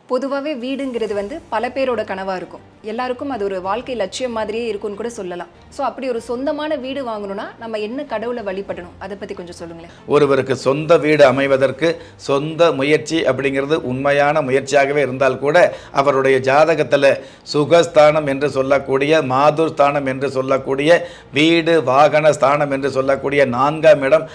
பொதுவாகவே வீடுங்கிறது வந்து பல பேரோட கனவாக இருக்கும் எல்லாருக்கும் அது ஒரு வாழ்க்கை லட்சியம் மாதிரியே இருக்கும்னு கூட சொல்லலாம் ஸோ அப்படி ஒரு சொந்தமான வீடு வாங்கணும்னா நம்ம என்ன கடவுளை வழிபடணும் அதை பற்றி கொஞ்சம் சொல்லுங்களேன் ஒருவருக்கு சொந்த வீடு அமைவதற்கு சொந்த முயற்சி அப்படிங்கிறது உண்மையான முயற்சியாகவே இருந்தால் கூட அவருடைய ஜாதகத்தில் சுகஸ்தானம் என்று சொல்லக்கூடிய மாதுர் ஸ்தானம் என்று சொல்லக்கூடிய வீடு வாகன ஸ்தானம் என்று சொல்லக்கூடிய நான்காம் இடம்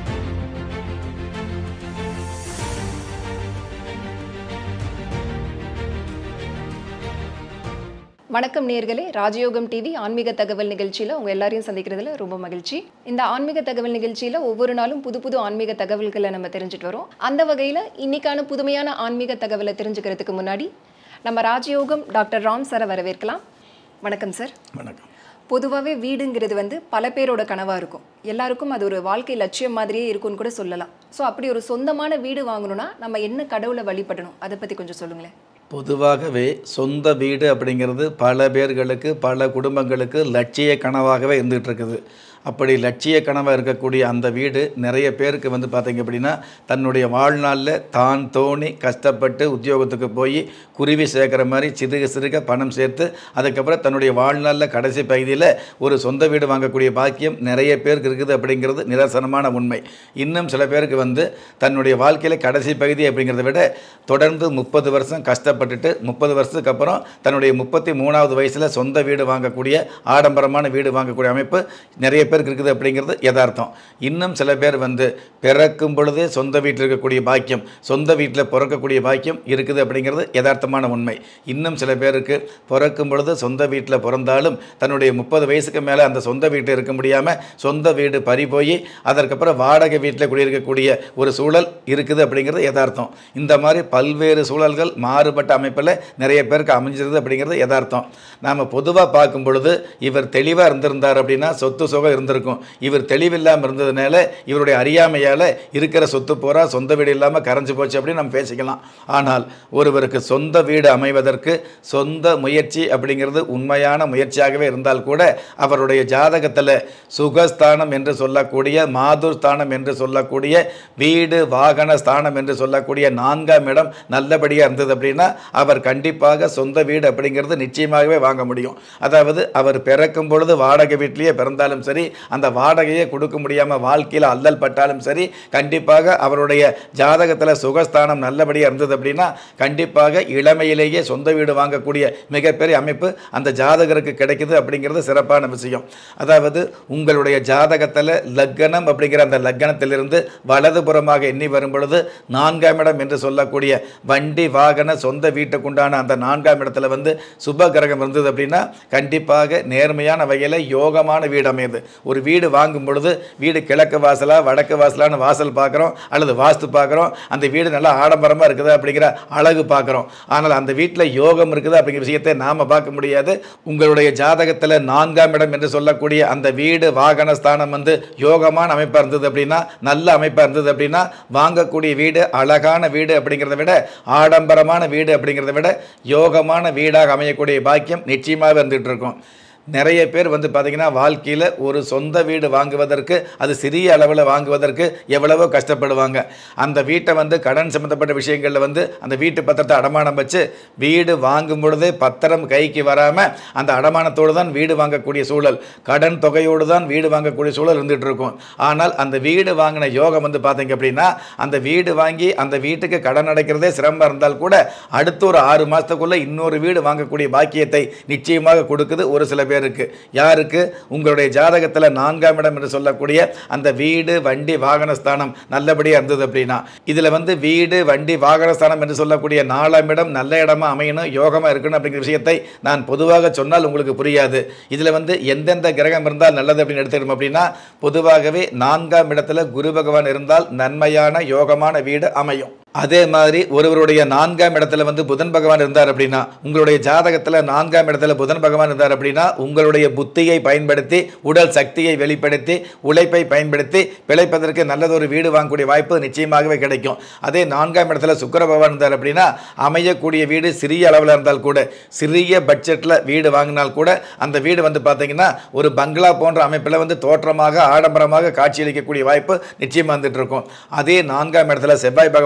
வணக்கம் நேர்களே ராஜயோகம் டிவி ஆன்மீக தகவல் நிகழ்ச்சியில் உங்கள் எல்லாரையும் சந்திக்கிறதுல ரொம்ப மகிழ்ச்சி இந்த ஆன்மீக தகவல் நிகழ்ச்சியில் ஒவ்வொரு நாளும் புது புது ஆன்மீக தகவல்களை நம்ம தெரிஞ்சுட்டு வரோம் அந்த வகையில் இன்னைக்கான புதுமையான ஆன்மீக தகவலை தெரிஞ்சுக்கிறதுக்கு முன்னாடி நம்ம ராஜயோகம் டாக்டர் ராம் சாரை வரவேற்கலாம் வணக்கம் சார் வணக்கம் பொதுவாகவே வீடுங்கிறது வந்து பல பேரோட கனவாக இருக்கும் எல்லாருக்கும் அது ஒரு வாழ்க்கை லட்சியம் மாதிரியே இருக்கும்னு கூட சொல்லலாம் ஸோ அப்படி ஒரு சொந்தமான வீடு வாங்கணும்னா நம்ம என்ன கடவுளை வழிபடணும் அதை பற்றி கொஞ்சம் சொல்லுங்களேன் பொதுவாகவே சொந்த வீடு அப்படிங்கிறது பல பேர்களுக்கு பல குடும்பங்களுக்கு லட்சிய கனவாகவே இருந்துகிட்டு இருக்குது அப்படி லட்சிய கனவாக இருக்கக்கூடிய அந்த வீடு நிறைய பேருக்கு வந்து பார்த்தீங்க அப்படின்னா தன்னுடைய வாழ்நாளில் தான் தோணி கஷ்டப்பட்டு உத்தியோகத்துக்கு போய் குருவி சேர்க்குற மாதிரி சிறுக சிறுக பணம் சேர்த்து அதுக்கப்புறம் தன்னுடைய வாழ்நாளில் கடைசி பகுதியில் ஒரு சொந்த வீடு வாங்கக்கூடிய பாக்கியம் நிறைய பேருக்கு இருக்குது அப்படிங்கிறது நிதர்சனமான உண்மை இன்னும் சில பேருக்கு வந்து தன்னுடைய வாழ்க்கையில் கடைசி பகுதி அப்படிங்கிறத விட தொடர்ந்து முப்பது வருஷம் கஷ்டப்பட்டுட்டு முப்பது வருஷத்துக்கு அப்புறம் தன்னுடைய முப்பத்தி மூணாவது வயசில் சொந்த வீடு வாங்கக்கூடிய ஆடம்பரமான வீடு வாங்கக்கூடிய அமைப்பு நிறைய பேருக்கு இருக்குது அப்படிங்கிறது யதார்த்தம் இன்னும் சில பேர் வந்து பிறக்கும் பொழுதே சொந்த வீட்டில் இருக்கக்கூடிய பாக்கியம் சொந்த வீட்டில் பிறக்கக்கூடிய பாக்கியம் இருக்குது அப்படிங்கிறது யதார்த்தமான உண்மை இன்னும் சில பேருக்கு பிறக்கும் பொழுது சொந்த வீட்டில் பிறந்தாலும் தன்னுடைய முப்பது வயசுக்கு மேலே அந்த சொந்த வீட்டில் இருக்க முடியாமல் சொந்த வீடு பறி போய் அதற்கப்புறம் வாடகை வீட்டில் குடியிருக்கக்கூடிய ஒரு சூழல் இருக்குது அப்படிங்கிறது யதார்த்தம் இந்த மாதிரி பல்வேறு சூழல்கள் மாறுபட்ட அமைப்பில் நிறைய பேருக்கு அமைஞ்சிருது அப்படிங்கிறது யதார்த்தம் நாம் பொதுவாக பார்க்கும் பொழுது இவர் தெளிவாக இருந்திருந்தார் அப்படின்னா சொத்து சுகம் இருந்திருக்கும் இவர் தெளிவில்லாமல் இருந்ததுனால இவருடைய அறியாமையால் இருக்கிற சொத்து பூரா சொந்த வீடு இல்லாமல் கரைஞ்சு போச்சு அப்படின்னு நம்ம பேசிக்கலாம் ஆனால் ஒருவருக்கு சொந்த வீடு அமைவதற்கு சொந்த முயற்சி அப்படிங்கிறது உண்மையான முயற்சியாகவே இருந்தால் கூட அவருடைய ஜாதகத்தில் சுகஸ்தானம் என்று சொல்லக்கூடிய மாதுர் ஸ்தானம் என்று சொல்லக்கூடிய வீடு வாகன ஸ்தானம் என்று சொல்லக்கூடிய நான்காம் இடம் நல்லபடியாக இருந்தது அப்படின்னா அவர் கண்டிப்பாக சொந்த வீடு அப்படிங்கிறது நிச்சயமாகவே வாங்க முடியும் அதாவது அவர் பிறக்கும் பொழுது வாடகை வீட்டிலேயே பிறந்தாலும் சரி அந்த வாடகையை கொடுக்க முடியாமல் வாழ்க்கையில் அல்லல் பட்டாலும் சரி கண்டிப்பாக அவருடைய ஜாதகத்தில் சுகஸ்தானம் நல்லபடியாக இருந்தது அப்படின்னா கண்டிப்பாக இளமையிலேயே சொந்த வீடு வாங்கக்கூடிய மிகப்பெரிய அமைப்பு அந்த ஜாதகருக்கு கிடைக்குது அப்படிங்கிறது சிறப்பான விஷயம் அதாவது உங்களுடைய ஜாதகத்தில் லக்கணம் அப்படிங்கிற அந்த லக்கணத்திலிருந்து வலதுபுறமாக எண்ணி வரும் பொழுது நான்காம் இடம் என்று சொல்லக்கூடிய வண்டி வாகன சொந்த வீட்டுக்குண்டான அந்த நான்காம் இடத்துல வந்து சுப கிரகம் இருந்தது அப்படின்னா கண்டிப்பாக நேர்மையான வகையில் யோகமான வீடு அமையுது ஒரு வீடு வாங்கும் பொழுது வீடு கிழக்கு வாசலா வடக்கு வாசலான்னு வாசல் பார்க்குறோம் அல்லது வாஸ்து பார்க்குறோம் அந்த வீடு நல்லா ஆடம்பரமாக இருக்குதா அப்படிங்கிற அழகு பார்க்குறோம் ஆனால் அந்த வீட்டில் யோகம் இருக்குது அப்படிங்கிற விஷயத்தை நாம் பார்க்க முடியாது உங்களுடைய ஜாதகத்தில் நான்காம் இடம் என்று சொல்லக்கூடிய அந்த வீடு வாகன ஸ்தானம் வந்து யோகமான அமைப்பாக இருந்தது அப்படின்னா நல்ல அமைப்பாக இருந்தது அப்படின்னா வாங்கக்கூடிய வீடு அழகான வீடு அப்படிங்கிறத விட ஆடம்பரமான வீடு அப்படிங்கிறத விட யோகமான வீடாக அமையக்கூடிய பாக்கியம் நிச்சயமாக இருந்துகிட்டு இருக்கும் நிறைய பேர் வந்து பார்த்திங்கன்னா வாழ்க்கையில் ஒரு சொந்த வீடு வாங்குவதற்கு அது சிறிய அளவில் வாங்குவதற்கு எவ்வளவோ கஷ்டப்படுவாங்க அந்த வீட்டை வந்து கடன் சம்மந்தப்பட்ட விஷயங்களில் வந்து அந்த வீட்டு பத்திரத்தை அடமானம் வச்சு வீடு வாங்கும் பொழுதே பத்திரம் கைக்கு வராமல் அந்த அடமானத்தோடு தான் வீடு வாங்கக்கூடிய சூழல் கடன் தொகையோடு தான் வீடு வாங்கக்கூடிய சூழல் இருந்துகிட்டு இருக்கும் ஆனால் அந்த வீடு வாங்கின யோகம் வந்து பார்த்தீங்க அப்படின்னா அந்த வீடு வாங்கி அந்த வீட்டுக்கு கடன் அடைக்கிறதே சிரமமாக இருந்தால் கூட அடுத்த ஒரு ஆறு மாதத்துக்குள்ளே இன்னொரு வீடு வாங்கக்கூடிய பாக்கியத்தை நிச்சயமாக கொடுக்குது ஒரு சில பேருக்கு யாருக்கு உங்களுடைய ஜாதகத்தில் நான்காம் இடம் என்று சொல்லக்கூடிய அந்த வீடு வண்டி வாகனஸ்தானம் நல்லபடியாக இருந்தது அப்படின்னா இதில் வந்து வீடு வண்டி வாகனஸ்தானம் என்று சொல்லக்கூடிய நாலாம் இடம் நல்ல இடமா அமையணும் யோகமாக இருக்கணும் அப்படிங்கிற விஷயத்தை நான் பொதுவாக சொன்னால் உங்களுக்கு புரியாது இதில் வந்து எந்தெந்த கிரகம் இருந்தால் நல்லது அப்படின்னு எடுத்துக்கணும் அப்படின்னா பொதுவாகவே நான்காம் இடத்துல குரு பகவான் இருந்தால் நன்மையான யோகமான வீடு அமையும் அதே மாதிரி ஒருவருடைய நான்காம் இடத்துல வந்து புதன் பகவான் இருந்தார் அப்படின்னா உங்களுடைய ஜாதகத்தில் நான்காம் இடத்துல புதன் பகவான் இருந்தார் அப்படின்னா உங்களுடைய புத்தியை பயன்படுத்தி உடல் சக்தியை வெளிப்படுத்தி உழைப்பை பயன்படுத்தி பிழைப்பதற்கு நல்லதொரு வீடு வாங்கக்கூடிய வாய்ப்பு நிச்சயமாகவே கிடைக்கும் அதே நான்காம் இடத்துல சுக்கிர பகவான் இருந்தார் அப்படின்னா அமையக்கூடிய வீடு சிறிய அளவில் இருந்தால் கூட சிறிய பட்ஜெட்டில் வீடு வாங்கினால் கூட அந்த வீடு வந்து பார்த்தீங்கன்னா ஒரு பங்களா போன்ற அமைப்பில் வந்து தோற்றமாக ஆடம்பரமாக காட்சியளிக்கக்கூடிய வாய்ப்பு நிச்சயமாக வந்துட்டு இருக்கும் அதே நான்காம் இடத்துல செவ்வாய் பகவான் இருந்தார்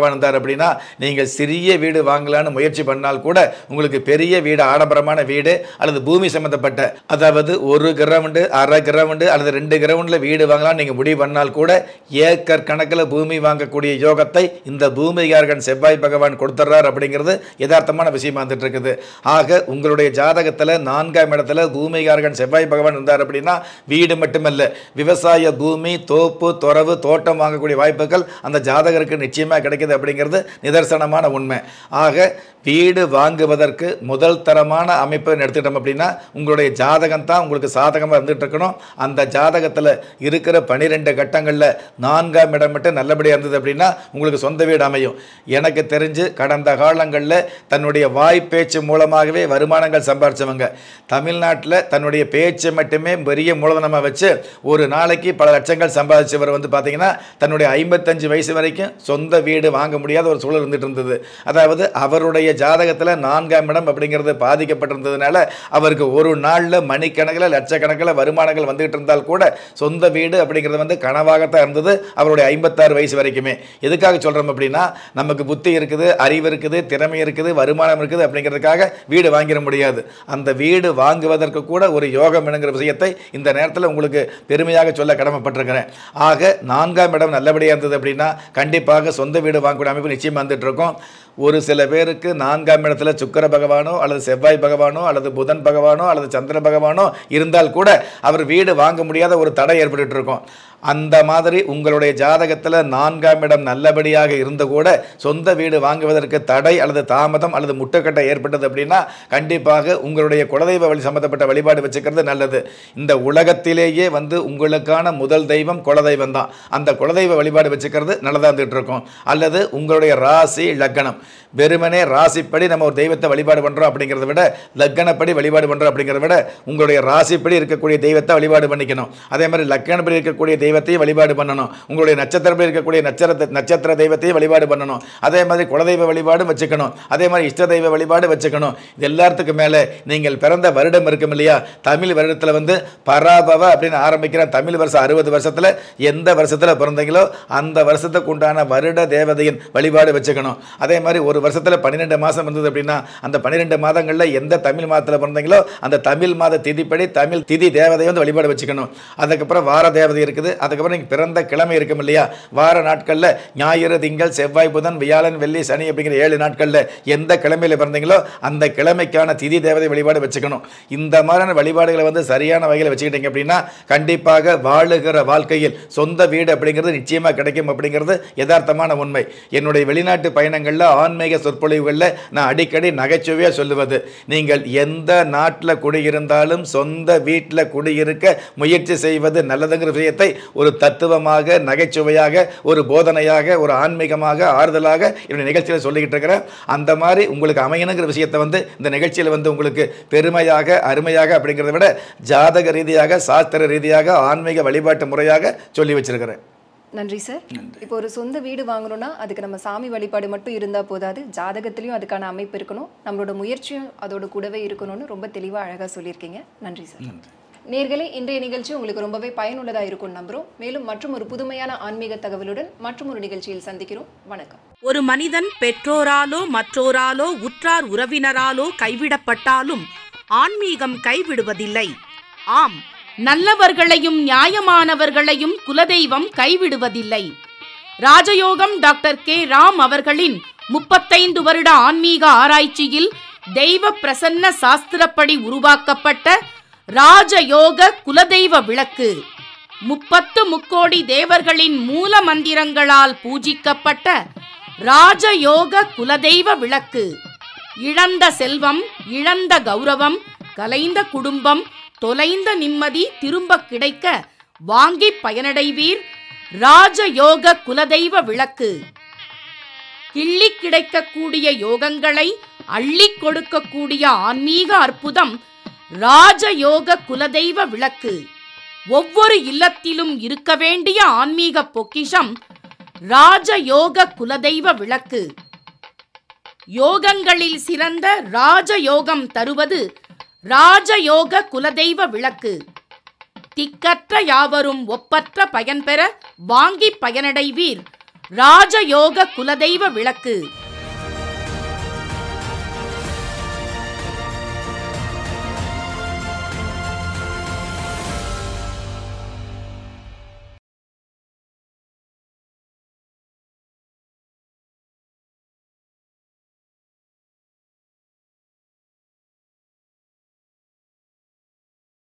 அப்படின்னா நீங்கள் சிறிய வீடு வாங்கலான்னு முயற்சி பண்ணால் கூட உங்களுக்கு பெரிய வீடு ஆடம்பரமான வீடு அல்லது பூமி சம்பந்தப்பட்ட அதாவது ஒரு கிரவுண்டு அரை கிரவுண்டு அல்லது ரெண்டு கிரவுண்டில் வீடு வாங்கலாம் நீங்கள் முடிவு பண்ணால் கூட ஏக்கர் கணக்கில் பூமி வாங்கக்கூடிய யோகத்தை இந்த பூமிகாரகன் செவ்வாய் பகவான் கொடுத்துட்றார் அப்படிங்கிறது யதார்த்தமான விஷயமா வந்துட்டு இருக்குது ஆக உங்களுடைய ஜாதகத்தில் நான்காம் இடத்துல பூமிகாரகன் செவ்வாய் பகவான் இருந்தார் அப்படின்னா வீடு மட்டுமல்ல விவசாய பூமி தோப்பு துறவு தோட்டம் வாங்கக்கூடிய வாய்ப்புகள் அந்த ஜாதகருக்கு நிச்சயமாக கிடைக்குது அப்படிங்கிறது நிதர்சனமான உண்மை ஆக வீடு வாங்குவதற்கு முதல் தரமான அமைப்பை எடுத்துக்கிட்டோம் அப்படின்னா உங்களுடைய ஜாதகம் தான் உங்களுக்கு சாதகமாக இருந்துகிட்டு இருக்கணும் அந்த ஜாதகத்தில் இருக்கிற பனிரெண்டு கட்டங்களில் நான்காம் இடம் மட்டும் நல்லபடியாக இருந்தது அப்படின்னா உங்களுக்கு சொந்த வீடு அமையும் எனக்கு தெரிஞ்சு கடந்த காலங்களில் தன்னுடைய வாய் பேச்சு மூலமாகவே வருமானங்கள் சம்பாரிச்சவங்க தமிழ்நாட்டில் தன்னுடைய பேச்சு மட்டுமே பெரிய மூலதனமாக வச்சு ஒரு நாளைக்கு பல லட்சங்கள் சம்பாதிச்சவர் வந்து பார்த்தீங்கன்னா தன்னுடைய ஐம்பத்தஞ்சு வயசு வரைக்கும் சொந்த வீடு வாங்க முடியாத ஒரு சூழல் இருந்துட்டு இருந்தது அதாவது அவருடைய ஜாதகத்தில் நான்காம் இடம் அப்படிங்கிறது பாதிக்கப்பட்டிருந்ததுனால அவருக்கு ஒரு நாளில் மணிக்கணக்கில் லட்சக்கணக்கில் வருமானங்கள் வந்துகிட்டு இருந்தால் கூட சொந்த வீடு அப்படிங்கிறது வந்து கனவாகத்தான் இருந்தது அவருடைய ஐம்பத்தாறு வயசு வரைக்குமே எதுக்காக சொல்கிறோம் அப்படின்னா நமக்கு புத்தி இருக்குது அறிவு இருக்குது திறமை இருக்குது வருமானம் இருக்குது அப்படிங்கிறதுக்காக வீடு வாங்கிட முடியாது அந்த வீடு வாங்குவதற்கு கூட ஒரு யோகம் என்கிற விஷயத்தை இந்த நேரத்தில் உங்களுக்கு பெருமையாக சொல்ல கடமைப்பட்டிருக்கிறேன் ஆக நான்காம் இடம் நல்லபடியாக இருந்தது அப்படின்னா கண்டிப்பாக சொந்த வீடு வாங்கக்கூடிய அமைப்பு நிச்சயமாக வந்துட்டு இருக்கும் ஒரு சில பேருக்கு நான்காம் இடத்துல சுக்கிர பகவானோ அல்லது செவ்வாய் பகவானோ அல்லது புதன் பகவானோ அல்லது சந்திர பகவானோ இருந்தால் கூட அவர் வீடு வாங்க முடியாத ஒரு தடை ஏற்பட்டுட்டு இருக்கும் அந்த மாதிரி உங்களுடைய ஜாதகத்தில் நான்காம் இடம் நல்லபடியாக இருந்து கூட சொந்த வீடு வாங்குவதற்கு தடை அல்லது தாமதம் அல்லது முட்டுக்கட்டை ஏற்பட்டது அப்படின்னா கண்டிப்பாக உங்களுடைய குலதெய்வ வழி சம்மந்தப்பட்ட வழிபாடு வச்சுக்கிறது நல்லது இந்த உலகத்திலேயே வந்து உங்களுக்கான முதல் தெய்வம் குலதெய்வம் தான் அந்த குலதெய்வ வழிபாடு வச்சுக்கிறது நல்லதாக இருந்துகிட்டு இருக்கும் அல்லது உங்களுடைய ராசி லக்னம் வெறுமனே ராசிப்படி நம்ம ஒரு தெய்வத்தை வழிபாடு பண்ணுறோம் அப்படிங்கிறத விட லக்கணப்படி வழிபாடு பண்ணுறோம் அப்படிங்கிறத விட உங்களுடைய ராசிப்படி இருக்கக்கூடிய தெய்வத்தை வழிபாடு பண்ணிக்கணும் அதே மாதிரி லக்கணப்படி இருக்கக்கூடிய தெய்வத்தையும் வழிபாடு பண்ணணும் உங்களுடைய நட்சத்திரப்படி இருக்கக்கூடிய நட்சத்திர நட்சத்திர தெய்வத்தையும் வழிபாடு பண்ணணும் அதே மாதிரி குலதெய்வ வழிபாடு வச்சுக்கணும் அதே மாதிரி இஷ்ட தெய்வ வழிபாடு வச்சுக்கணும் இது எல்லாத்துக்கும் மேலே நீங்கள் பிறந்த வருடம் இருக்கும் இல்லையா தமிழ் வருடத்தில் வந்து பராபவ அப்படின்னு ஆரம்பிக்கிற தமிழ் வருஷம் அறுபது வருஷத்தில் எந்த வருஷத்தில் பிறந்தீங்களோ அந்த வருஷத்துக்கு உண்டான வருட தேவதையின் வழிபாடு வச்சுக்கணும் அதே மாதிரி ஒரு வருஷத்தில் பன்னிரெண்டு மாதம் இருந்தது அப்படின்னா அந்த பன்னிரெண்டு மாதங்களில் எந்த தமிழ் மாதத்தில் பிறந்தீங்களோ அந்த தமிழ் மாத திதிப்படி தமிழ் திதி தேவதையை வந்து வழிபாடு வச்சுக்கணும் அதுக்கப்புறம் வார தேவதை இருக்குது அதுக்கப்புறம் நீங்கள் பிறந்த கிழமை இருக்கும் இல்லையா வார நாட்களில் ஞாயிறு திங்கள் செவ்வாய் புதன் வியாழன் வெள்ளி சனி அப்படிங்கிற ஏழு நாட்களில் எந்த கிழமையில் பிறந்தீங்களோ அந்த கிழமைக்கான திதி தேவதை வழிபாடு வச்சுக்கணும் இந்த மாதிரியான வழிபாடுகளை வந்து சரியான வகையில் வச்சுக்கிட்டீங்க அப்படின்னா கண்டிப்பாக வாழுகிற வாழ்க்கையில் சொந்த வீடு அப்படிங்கிறது நிச்சயமாக கிடைக்கும் அப்படிங்கிறது யதார்த்தமான உண்மை என்னுடைய வெளிநாட்டு பயணங்களில் ஆன்மீக சொற்பொழிவுகளில் நான் அடிக்கடி நகைச்சுவையாக சொல்லுவது நீங்கள் எந்த நாட்டில் குடியிருந்தாலும் சொந்த வீட்டில் குடியிருக்க முயற்சி செய்வது நல்லதுங்கிற விஷயத்தை ஒரு தத்துவமாக நகைச்சுவையாக ஒரு போதனையாக ஒரு ஆன்மீகமாக ஆறுதலாக என்னுடைய நிகழ்ச்சியில் சொல்லிக்கிட்டு இருக்கிறேன் அந்த மாதிரி உங்களுக்கு அமையணுங்கிற விஷயத்தை வந்து இந்த நிகழ்ச்சியில் வந்து உங்களுக்கு பெருமையாக அருமையாக அப்படிங்கிறத விட ஜாதக ரீதியாக சாஸ்திர ரீதியாக ஆன்மீக வழிபாட்டு முறையாக சொல்லி வச்சிருக்கிறேன் நன்றி சார் இப்போ ஒரு சொந்த வீடு வாங்கணும்னா அதுக்கு நம்ம சாமி வழிபாடு மட்டும் இருந்தால் போதாது ஜாதகத்திலையும் அதுக்கான அமைப்பு இருக்கணும் நம்மளோட முயற்சியும் அதோட கூடவே இருக்கணும்னு ரொம்ப தெளிவாக அழகாக சொல்லியிருக்கீங்க நன்றி சார் நேர்களே இன்றைய நிகழ்ச்சி உங்களுக்கு ரொம்பவே பயனுள்ளதாக இருக்கும்னு நம்புகிறோம் மேலும் மற்றும் ஒரு புதுமையான ஆன்மீக தகவலுடன் மற்றும் ஒரு நிகழ்ச்சியில் சந்திக்கிறோம் வணக்கம் ஒரு மனிதன் பெற்றோராலோ மற்றோராலோ உற்றார் உறவினராலோ கைவிடப்பட்டாலும் ஆன்மீகம் கைவிடுவதில்லை ஆம் நல்லவர்களையும் நியாயமானவர்களையும் குலதெய்வம் கைவிடுவதில்லை ராஜயோகம் டாக்டர் கே ராம் அவர்களின் முப்பத்தைந்து வருட ஆன்மீக ஆராய்ச்சியில் தெய்வ பிரசன்ன சாஸ்திரப்படி உருவாக்கப்பட்ட ராஜயோக குலதெய்வ விளக்கு முப்பத்து முக்கோடி தேவர்களின் மூல மந்திரங்களால் பூஜிக்கப்பட்ட ராஜயோக குலதெய்வ விளக்கு இழந்த செல்வம் இழந்த கௌரவம் கலைந்த குடும்பம் தொலைந்த நிம்மதி திரும்ப கிடைக்க வாங்கி பயனடைவீர் ராஜயோக குலதெய்வ விளக்கு கிள்ளி கிடைக்கக்கூடிய யோகங்களை அள்ளி கொடுக்கக்கூடிய ஆன்மீக அற்புதம் ராஜயோக குலதெய்வ விளக்கு ஒவ்வொரு இல்லத்திலும் இருக்க வேண்டிய ஆன்மீக பொக்கிஷம் ராஜயோக குலதெய்வ விளக்கு யோகங்களில் சிறந்த ராஜயோகம் தருவது ராஜயோக குலதெய்வ விளக்கு திக்கற்ற யாவரும் ஒப்பற்ற பயன்பெற வாங்கி பயனடைவீர் ராஜயோக குலதெய்வ விளக்கு